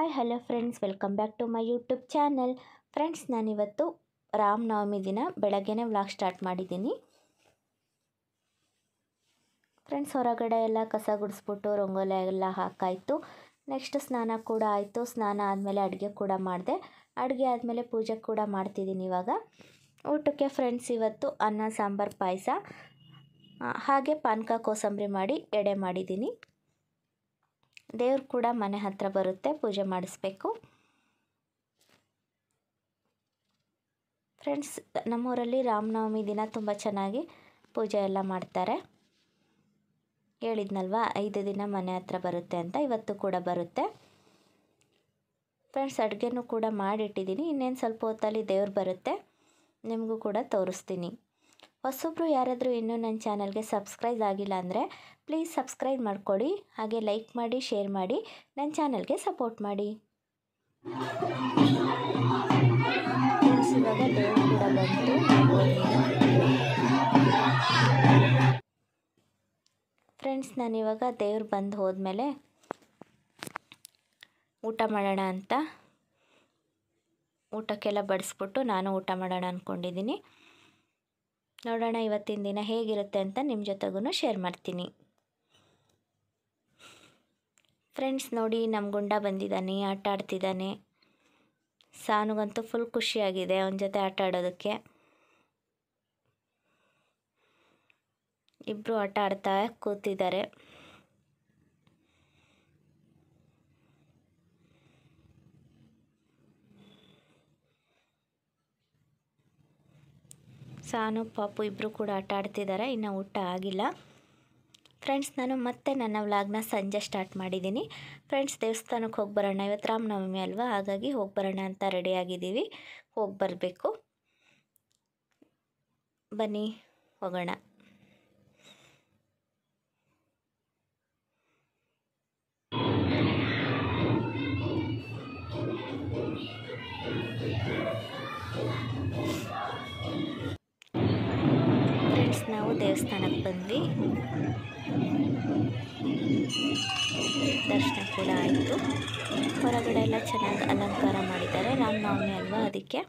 hi hello friends welcome back to my YouTube channel friends ನಾನಿವತ್ತು ರಾಮನವಮಿ ದಿನ ಬೆಳಗ್ಗೆನೇ vlog start ಮಾಡಿದ್ದೀನಿ ಫ್ರೆಂಡ್ಸ್ ಹೊರಗಡೆ ಎಲ್ಲ ಕಸ ಗುಡಿಸ್ಬಿಟ್ಟು ರಂಗೋಲಿ ಎಲ್ಲ ಹಾಕಾಯಿತು ನೆಕ್ಸ್ಟ್ ಸ್ನಾನ ಕೂಡ ಆಯಿತು ಸ್ನಾನ ಆದಮೇಲೆ ಅಡುಗೆ ಕೂಡ ಮಾಡಿದೆ ಅಡುಗೆ ಆದಮೇಲೆ ಪೂಜೆ ಕೂಡ ಮಾಡ್ತಿದ್ದೀನಿ ಇವಾಗ ಊಟಕ್ಕೆ ಫ್ರೆಂಡ್ಸ್ ಇವತ್ತು ಅನ್ನ ಸಾಂಬಾರು ಪಾಯಸ ಹಾಗೆ ಪಾನಕ ಕೋಸಂಬರಿ ಮಾಡಿ ಎಡೆ ಮಾಡಿದ್ದೀನಿ ದೇವ್ರು ಕೂಡ ಮನೆ ಹತ್ರ ಬರುತ್ತೆ ಪೂಜೆ ಮಾಡಿಸ್ಬೇಕು ಫ್ರೆಂಡ್ಸ್ ನಮ್ಮೂರಲ್ಲಿ ರಾಮನವಮಿ ದಿನ ತುಂಬ ಚೆನ್ನಾಗಿ ಪೂಜೆ ಎಲ್ಲ ಮಾಡ್ತಾರೆ ಹೇಳಿದ್ನಲ್ವಾ ಐದು ದಿನ ಮನೆ ಹತ್ರ ಬರುತ್ತೆ ಅಂತ ಇವತ್ತು ಕೂಡ ಬರುತ್ತೆ ಫ್ರೆಂಡ್ಸ್ ಅಡುಗೆನೂ ಕೂಡ ಮಾಡಿಟ್ಟಿದ್ದೀನಿ ಇನ್ನೇನು ಸ್ವಲ್ಪ ಹೊತ್ತಲ್ಲಿ ದೇವ್ರು ಬರುತ್ತೆ ನಿಮಗೂ ಕೂಡ ತೋರಿಸ್ತೀನಿ ಹೊಸೊಬ್ಬರು ಯಾರಾದರೂ ಇನ್ನೂ ನನ್ನ ಚಾನಲ್ಗೆ ಸಬ್ಸ್ಕ್ರೈಬ್ ಆಗಿಲ್ಲ ಅಂದರೆ ಪ್ಲೀಸ್ ಸಬ್ಸ್ಕ್ರೈಬ್ ಮಾಡ್ಕೊಳ್ಳಿ ಹಾಗೆ ಲೈಕ್ ಮಾಡಿ ಶೇರ್ ಮಾಡಿ ನನ್ನ ಚಾನಲ್ಗೆ ಸಪೋರ್ಟ್ ಮಾಡಿ ಫ್ರೆಂಡ್ಸ್ ಇವಾಗ ದೇವ್ರು ಕೂಡ ಬಂತು ಫ್ರೆಂಡ್ಸ್ ನಾನಿವಾಗ ದೇವ್ರು ಬಂದು ಹೋದ್ಮೇಲೆ ಊಟ ಮಾಡೋಣ ಅಂತ ಊಟಕ್ಕೆಲ್ಲ ಬಡಿಸ್ಬಿಟ್ಟು ನಾನು ಊಟ ಮಾಡೋಣ ಅಂದ್ಕೊಂಡಿದ್ದೀನಿ ನೋಡೋಣ ಇವತ್ತಿನ ದಿನ ಹೇಗಿರುತ್ತೆ ಅಂತ ನಿಮ್ಮ ಜೊತೆಗೂ ಶೇರ್ ಮಾಡ್ತೀನಿ ಫ್ರೆಂಡ್ಸ್ ನೋಡಿ ನಮ್ಮ ಗುಂಡ ಬಂದಿದ್ದಾನೆ ಆಟ ಆಡ್ತಿದ್ದಾನೆ ಸಾನುಗಂತೂ ಫುಲ್ ಖುಷಿಯಾಗಿದೆ ಅವನ ಜೊತೆ ಆಟ ಆಡೋದಕ್ಕೆ ಇಬ್ಬರು ಆಟ ಆಡ್ತಾ ಕೂತಿದ್ದಾರೆ ಸಾನು ಪಾಪು ಇಬ್ಬರು ಕೂಡ ಆಟ ಆಡ್ತಿದ್ದಾರೆ ಇನ್ನು ಊಟ ಆಗಿಲ್ಲ ಫ್ರೆಂಡ್ಸ್ ನಾನು ಮತ್ತೆ ನನ್ನ ವ್ಲಾಗ್ನ ಸಂಜೆ ಸ್ಟಾರ್ಟ್ ಮಾಡಿದ್ದೀನಿ ಫ್ರೆಂಡ್ಸ್ ದೇವಸ್ಥಾನಕ್ಕೆ ಹೋಗಿ ಬರೋಣ ಇವತ್ತು ರಾಮನವಮಿ ಅಲ್ವಾ ಹಾಗಾಗಿ ಹೋಗಿ ಬರೋಣ ಅಂತ ರೆಡಿಯಾಗಿದ್ದೀವಿ ಹೋಗಿ ಬರಬೇಕು ಬನ್ನಿ ಹೋಗೋಣ ಫ್ರೆಂಡ್ಸ್ ನಾವು ದೇವಸ್ಥಾನಕ್ಕೆ ಬಂದ್ವಿ ದರ್ಶನ ಕೂಡ ಆಯಿತು ಹೊರಗಡೆ ಎಲ್ಲ ಚೆನ್ನಾಗಿ ಅಲಂಕಾರ ಮಾಡಿದ್ದಾರೆ ರಾಮನವಮಿ ಅಲ್ವಾ ಅದಕ್ಕೆ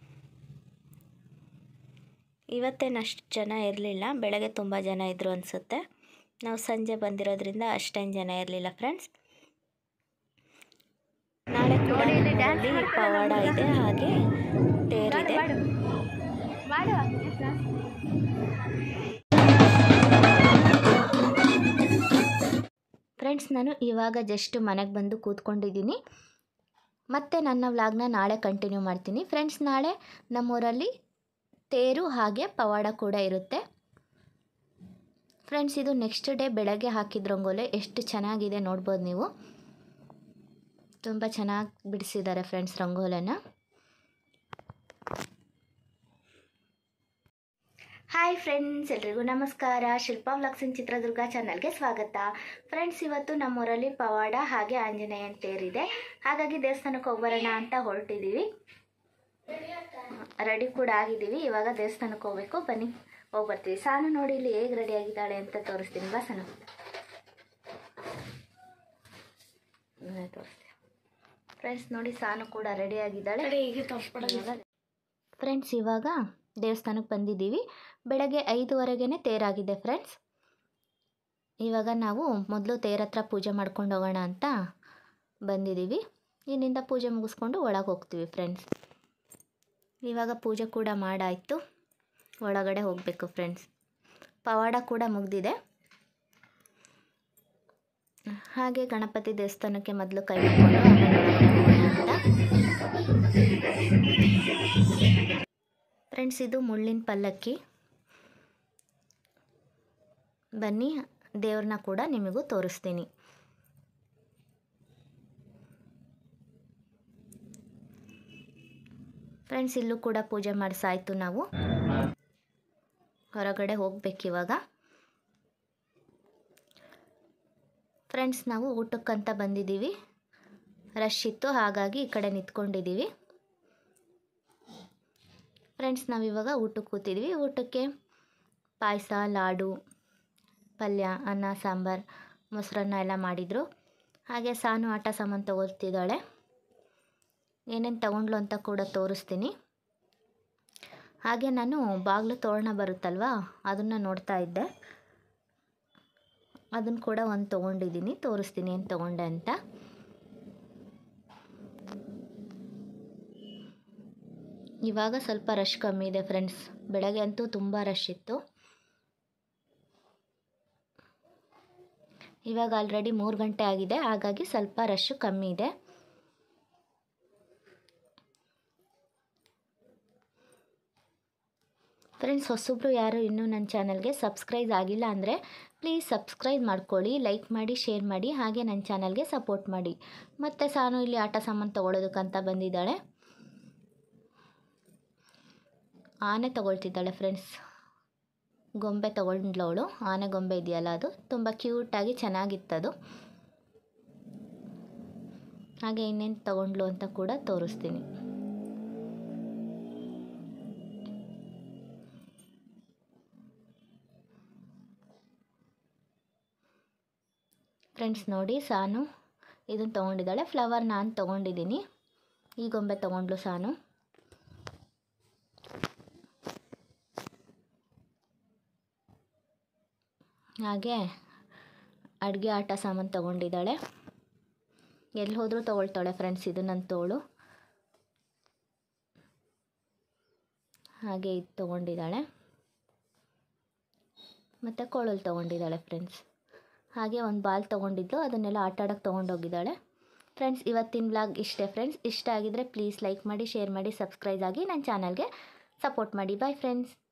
ಇವತ್ತೇನಷ್ಟು ಜನ ಇರಲಿಲ್ಲ ಬೆಳಗ್ಗೆ ತುಂಬ ಜನ ಇದ್ದರು ಅನಿಸುತ್ತೆ ನಾವು ಸಂಜೆ ಬಂದಿರೋದ್ರಿಂದ ಅಷ್ಟೇನು ಜನ ಇರಲಿಲ್ಲ ಫ್ರೆಂಡ್ಸ್ ನಾಳೆ ಕೂಡ ನಮ್ಮೂರಲ್ಲಿ ಪವಾಡ ಇದೆ ಹಾಗೆ ತೇರಿದೆ ಫ್ರೆಂಡ್ಸ್ ನಾನು ಇವಾಗ ಜಸ್ಟ್ ಮನೆಗೆ ಬಂದು ಕೂತ್ಕೊಂಡಿದ್ದೀನಿ ಮತ್ತೆ ನನ್ನ ವ್ಲಾಗ್ನ ನಾಳೆ ಕಂಟಿನ್ಯೂ ಮಾಡ್ತೀನಿ ಫ್ರೆಂಡ್ಸ್ ನಾಳೆ ನಮ್ಮೂರಲ್ಲಿ ತೇರು ಹಾಗೆ ಪವಾಡ ಕೂಡ ಇರುತ್ತೆ ಫ್ರೆಂಡ್ಸ್ ಇದು ನೆಕ್ಸ್ಟ್ ಡೇ ಬೆಳಗ್ಗೆ ಹಾಕಿದ ರಂಗೋಲೆ ಎಷ್ಟು ಚೆನ್ನಾಗಿದೆ ನೋಡ್ಬೋದು ನೀವು ತುಂಬ ಚೆನ್ನಾಗಿ ಬಿಡಿಸಿದ್ದಾರೆ ಫ್ರೆಂಡ್ಸ್ ರಂಗೋಲೆನ ಹಾಯ್ ಫ್ರೆಂಡ್ಸ್ ಎಲ್ರಿಗೂ ನಮಸ್ಕಾರ ಶಿಲ್ಪಾ ವ್ಲಾಗ್ಸ್ ಇನ್ ಚಿತ್ರದುರ್ಗ ಚಾನಲ್ಗೆ ಸ್ವಾಗತ ಫ್ರೆಂಡ್ಸ್ ಇವತ್ತು ನಮ್ಮೂರಲ್ಲಿ ಪವಾಡ ಹಾಗೆ ಆಂಜನೇಯನ ತೇರಿದೆ ಹಾಗಾಗಿ ದೇವಸ್ಥಾನಕ್ಕೆ ಹೋಗ್ಬರೋಣ ಅಂತ ಹೊರಟಿದ್ದೀವಿ ರೆಡಿ ಕೂಡ ಆಗಿದ್ದೀವಿ ಇವಾಗ ದೇವಸ್ಥಾನಕ್ಕೆ ಹೋಗ್ಬೇಕು ಬನ್ನಿ ಹೋಗಿ ಬರ್ತೀವಿ ಸಾನು ನೋಡಿ ಇಲ್ಲಿ ಹೇಗೆ ರೆಡಿ ಆಗಿದ್ದಾಳೆ ಅಂತ ತೋರಿಸ್ತೀನಿ ಬಾ ಸಾನು ತೋರಿಸ್ತೀನಿ ಫ್ರೆಂಡ್ಸ್ ನೋಡಿ ಸಾನು ಕೂಡ ರೆಡಿ ಆಗಿದ್ದಾಳೆ ಫ್ರೆಂಡ್ಸ್ ಇವಾಗ ದೇವಸ್ಥಾನಕ್ಕೆ ಬಂದಿದ್ದೀವಿ ಬೆಳಗ್ಗೆ ಐದುವರೆಗೇ ತೇರಾಗಿದೆ ಫ್ರೆಂಡ್ಸ್ ಇವಾಗ ನಾವು ಮೊದಲು ತೇರ ಹತ್ರ ಪೂಜೆ ಮಾಡ್ಕೊಂಡು ಹೋಗೋಣ ಅಂತ ಬಂದಿದ್ದೀವಿ ಇಲ್ಲಿಂದ ಪೂಜೆ ಮುಗಿಸ್ಕೊಂಡು ಒಳಗೆ ಹೋಗ್ತೀವಿ ಫ್ರೆಂಡ್ಸ್ ಇವಾಗ ಪೂಜೆ ಕೂಡ ಮಾಡಾಯಿತು ಒಳಗಡೆ ಹೋಗಬೇಕು ಫ್ರೆಂಡ್ಸ್ ಪವಾಡ ಕೂಡ ಮುಗ್ದಿದೆ ಹಾಗೆ ಗಣಪತಿ ದೇವಸ್ಥಾನಕ್ಕೆ ಮೊದಲು ಕೈ ಮುಕ್ಕೊಂಡು ಆಮೇಲೆ ಒಳಗಡೆ ಹೋಗೋಣ ಅಂತ ಫ್ರೆಂಡ್ಸ್ ಇದು ಮುಳ್ಳಿನ ಪಲ್ಲಕ್ಕಿ ಬನ್ನಿ ದೇವ್ರನ್ನ ಕೂಡ ನಿಮಗೂ ತೋರಿಸ್ತೀನಿ ಫ್ರೆಂಡ್ಸ್ ಇಲ್ಲೂ ಕೂಡ ಪೂಜೆ ಮಾಡಿಸಾಯ್ತು ನಾವು ಹೊರಗಡೆ ಹೋಗ್ಬೇಕಿವಾಗ ಫ್ರೆಂಡ್ಸ್ ನಾವು ಊಟಕ್ಕಂತ ಬಂದಿದ್ದೀವಿ ರಶ್ ಇತ್ತು ಹಾಗಾಗಿ ಈ ಕಡೆ ನಿಂತ್ಕೊಂಡಿದ್ದೀವಿ ಫ್ರೆಂಡ್ಸ್ ನಾವಿವಾಗ ಊಟಕ್ಕೆ ಕೂತಿದ್ವಿ ಊಟಕ್ಕೆ ಪಾಯಸ ಲಾಡು ಪಲ್ಯ ಅನ್ನ ಸಾಂಬಾರು ಮೊಸರನ್ನ ಎಲ್ಲ ಮಾಡಿದರು ಹಾಗೆ ಸಾನು ಆಟ ಸಾಮಾನು ತಗೊಳ್ತಿದ್ದಾಳೆ ಏನೇನು ತಗೊಂಡ್ಲು ಅಂತ ಕೂಡ ತೋರಿಸ್ತೀನಿ ಹಾಗೆ ನಾನು ಬಾಗಿಲು ತೋರಣ ಬರುತ್ತಲ್ವಾ ಅದನ್ನು ನೋಡ್ತಾ ಇದ್ದೆ ಅದನ್ನು ಕೂಡ ಒಂದು ತೊಗೊಂಡಿದ್ದೀನಿ ತೋರಿಸ್ತೀನಿ ಏನು ತೊಗೊಂಡೆ ಅಂತ ಇವಾಗ ಸ್ವಲ್ಪ ರಶ್ ಕಮ್ಮಿ ಇದೆ ಫ್ರೆಂಡ್ಸ್ ಬೆಳಗ್ಗೆ ಅಂತೂ ತುಂಬ ರಶ್ ಇತ್ತು ಇವಾಗ ಆಲ್ರೆಡಿ ಮೂರು ಗಂಟೆ ಆಗಿದೆ ಹಾಗಾಗಿ ಸ್ವಲ್ಪ ರಶ್ಶು ಕಮ್ಮಿ ಇದೆ ಫ್ರೆಂಡ್ಸ್ ಹೊಸಬ್ರು ಯಾರು ಇನ್ನೂ ನನ್ನ ಚಾನಲ್ಗೆ ಸಬ್ಸ್ಕ್ರೈಬ್ ಆಗಿಲ್ಲ ಅಂದರೆ ಪ್ಲೀಸ್ ಸಬ್ಸ್ಕ್ರೈಬ್ ಮಾಡ್ಕೊಳ್ಳಿ ಲೈಕ್ ಮಾಡಿ ಶೇರ್ ಮಾಡಿ ಹಾಗೆ ನನ್ನ ಚಾನಲ್ಗೆ ಸಪೋರ್ಟ್ ಮಾಡಿ ಮತ್ತು ಸಾನು ಇಲ್ಲಿ ಆಟ ಸಾಮಾನು ತೊಗೊಳೋದಕ್ಕಂತ ಬಂದಿದ್ದಾಳೆ ಆನೆ ತೊಗೊಳ್ತಿದ್ದಾಳೆ ಫ್ರೆಂಡ್ಸ್ ಗೊಂಬೆ ತೊಗೊಂಡ್ಲವಳು ಆನೆ ಗೊಂಬೆ ಇದೆಯಲ್ಲ ಅದು ತುಂಬ ಕ್ಯೂಟಾಗಿ ಚೆನ್ನಾಗಿತ್ತದು ಹಾಗೆ ಇನ್ನೇನು ತೊಗೊಂಡ್ಲು ಅಂತ ಕೂಡ ತೋರಿಸ್ತೀನಿ ಫ್ರೆಂಡ್ಸ್ ನೋಡಿ ಸಾನು ಇದನ್ನು ತೊಗೊಂಡಿದ್ದಾಳೆ ಫ್ಲವರ್ ನಾನು ತೊಗೊಂಡಿದ್ದೀನಿ ಈ ಗೊಂಬೆ ತೊಗೊಂಡ್ಲು ಸಾನು ಹಾಗೆ ಅಡುಗೆ ಆಟ ಸಾಮಾನು ತೊಗೊಂಡಿದ್ದಾಳೆ ಎಲ್ಲಿ ಹೋದರೂ ತೊಗೊಳ್ತಾಳೆ ಫ್ರೆಂಡ್ಸ್ ಇದು ನನ್ನ ತೋಳು ಹಾಗೆ ಇದು ತೊಗೊಂಡಿದ್ದಾಳೆ ಮತ್ತು ಕೊಳಲು ತೊಗೊಂಡಿದ್ದಾಳೆ ಫ್ರೆಂಡ್ಸ್ ಹಾಗೆ ಒಂದು ಬಾಲ್ ತೊಗೊಂಡಿದ್ದು ಅದನ್ನೆಲ್ಲ ಆಟ ಆಡೋಕ್ಕೆ ತೊಗೊಂಡೋಗಿದ್ದಾಳೆ ಫ್ರೆಂಡ್ಸ್ ಇವತ್ತಿನ ಬ್ಲಾಗ್ ಇಷ್ಟೇ ಫ್ರೆಂಡ್ಸ್ ಇಷ್ಟ ಆಗಿದರೆ ಪ್ಲೀಸ್ ಲೈಕ್ ಮಾಡಿ ಶೇರ್ ಮಾಡಿ ಸಬ್ಸ್ಕ್ರೈಬ್ ಆಗಿ ನನ್ನ ಚಾನಲ್ಗೆ ಸಪೋರ್ಟ್ ಮಾಡಿ ಬಾಯ್ ಫ್ರೆಂಡ್ಸ್